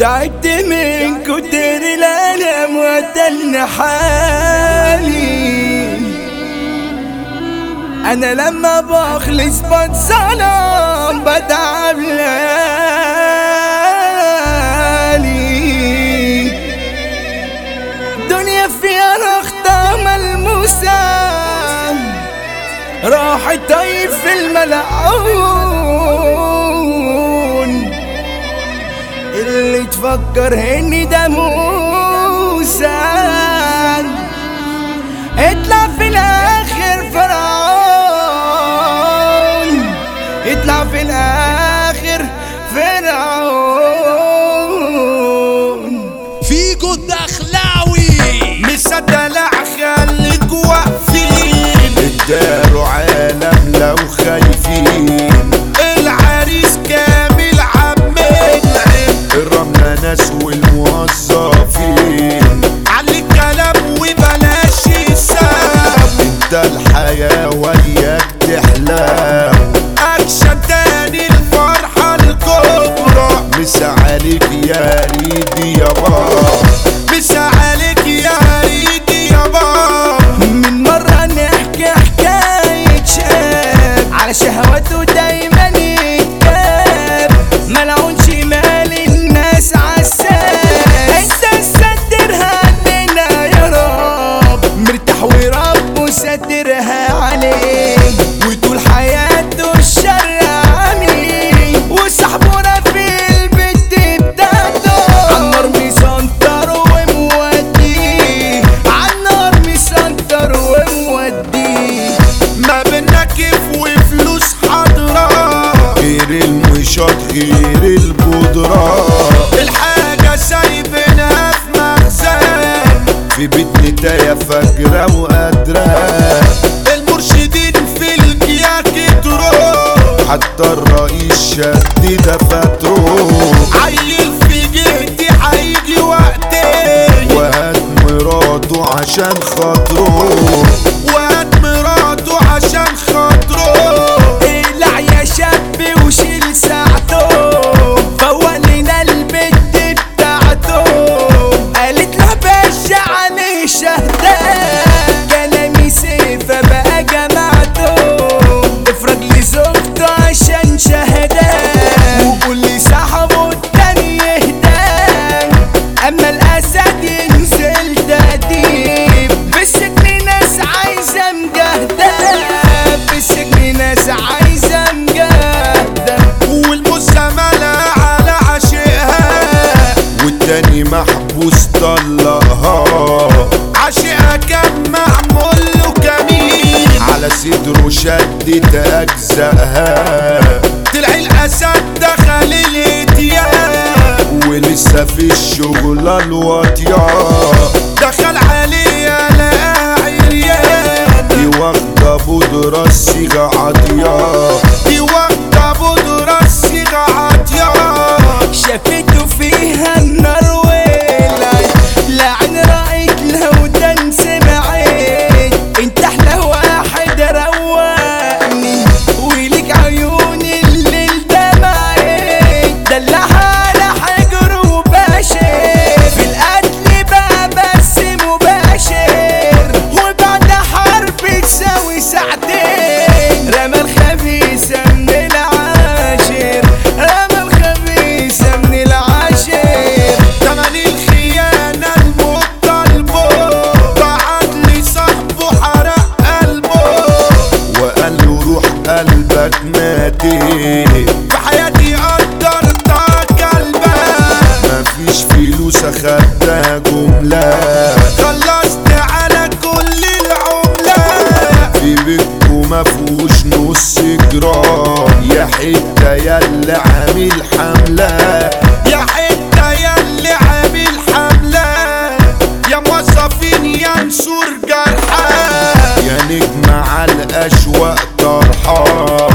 تعبت من كتر الالم وتلنا حالي انا لما بخلص بتصنم بتعب لالي دنيا فيها رخطة ملموسة راحت طيب في الملعون اللي تفكر اني ده موسى اطلع في الاخر فرعون اطلع في الاخر فرعون فيجو الدخلاوي مصدق لا خليك واقفين الدار عالم لو خايفين العريس كامل عمال الرملة ناس والموظفين علي الكلام وبلاش يسام انت الحياة وياك تحلم اكشن تاني الفرحة الكبرى مسا عليك يا ريدي يا بابا مسا عليك يا ريدي يا بابا من مرة نحكي حكاية شاب على شهواته دايما يتكاب ملعون شمال الناس عالساس انت سترها علينا يا رب مرتاح ورب سترها عليه وطول حياته الشر عمي وصاحبنا في البيت بتاعته عالنار مسنطر وموديه عالنار مسنطر وموديه ما بينا كيف وفلوس حاضرة غير المشاط غير البودرة الحاجة سايبينها في مخزن في بيت نتايا فاكرة وقادرة المرشدين في الكياك تروح حتى الرئيس شد دفاتره عيل في جهتي هيجي وقتي وهات مراته عشان خاطره وهات مراته عشان خاطره اقلع يا شاب وشيل ساعته فوق لنا البت بتاعته قالت له باشا عليه شهدة كلامي سيفة بقى جمعته افرج لي زوجته عشان شهدة وقول لي صاحبه التاني يهدى اما الاسد ينزل تأديب في السجن ناس عايزة مجاهدة في السجن ناس عايزة مجاهدة والمزملة على عشقها والتاني محبوس طلقها عشقها كان معمول له كمين على صدره شدت أجزائها طلع الاسد دخل الاتيان ولسه في الشغل الواطية دخل عليه لقى عريان دي واخدة بودرة الصيغة عاطية دي واخدة بودرة الصيغة عاطية شافته فيها النار ويلاي لعن رأيت لو دن سمعت انت احلى واحد روقني وليك عيون الليل دمعت دلعها على حجر وباشر في القتل بقى بس مباشر وبعد حرب تساوي ساعتين رمى الخبيثة من العاشر رمى الخبيثة من العاشر تمن الخيانة المطلبه بعت لي صاحبه حرق قلبه وقال له روح قلبك ماتت في حياتي قدرتها كلبة مفيش فلوس اخدتها جملة خلصت على كل العملة في بيتكو مفهوش نص جرام يا حتة ياللي عامل حملة يا حتة يا اللي عامل حملة يا موظفين يا نسور جرحى يا نجم على الأشواق طرحة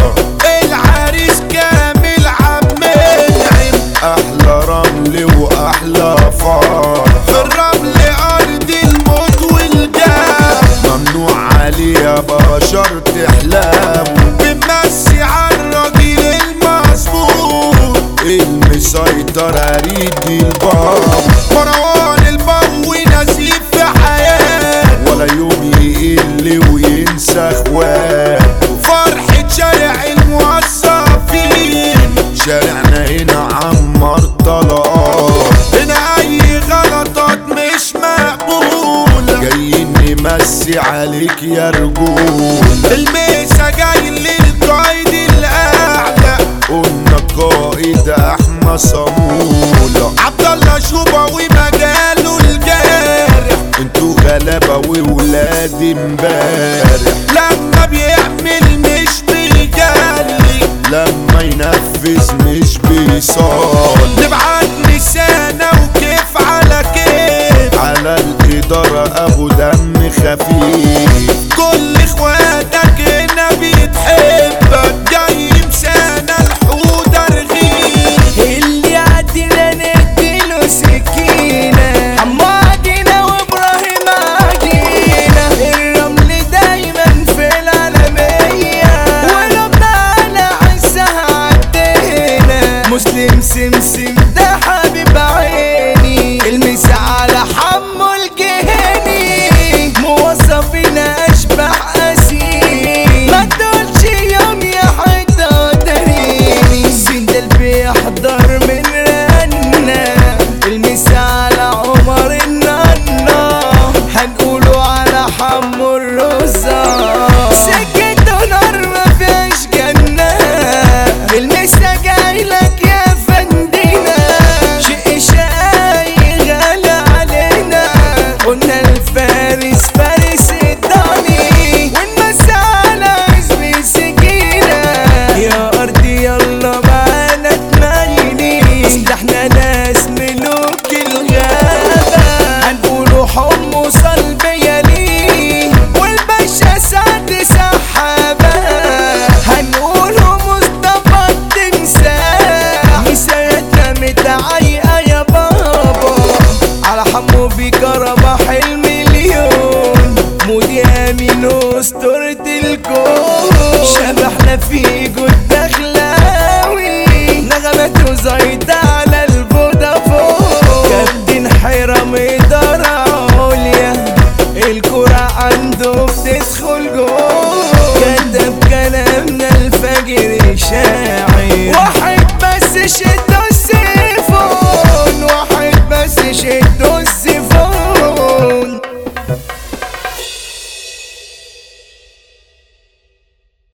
العريس كامل عم العين أحلى رمل وأحلى فار في الرمل أرض الموت والجاه ممنوع عليها بشر تحلم بنمسي عالراجل المظبوط المسيطر أريد البابا صمولة عبد الله شوبة ومجاله الجارح انتوا غلابة وولاد امبارح لما بيعمل مش بيجلي لما ينفذ مش بيصال نبعت لسانة وكيف على كيف على الإدارة أبو دم خفيف كل اخواتك هنا بيتحبك جاي مسانة الحودة رغيف اللي عدينا نديله سكينة حمادنا وابراهيم عجينة الرمل دايما في العالمية ولما على عزها عدينا مسلم سمسم ده حبيب عيني المس على حمو الجهني موظفين اشبح اسير ما تقولش يوم يا حدا تريني سندل بيحضر من رنا المس على عمر النانا هنقوله على حمو الرزا سكته نار ما فيهاش جنة المسا جايلك يا فندينا شيء شاي غالي علينا قلنا الفارس فارس الضاني والمسا على اسم سكينة يا أرضي يلا معانا تميني أصل احنا ناس ملوك الغابة هنقولوا حمص البيالي والباشا سعد سحابة هنقولوا مصطفى التمساح مسايتنا متعيقة يا بابا على حمو بكرم حلم اليوم مودي امين اسطورة الكون شبحنا فيه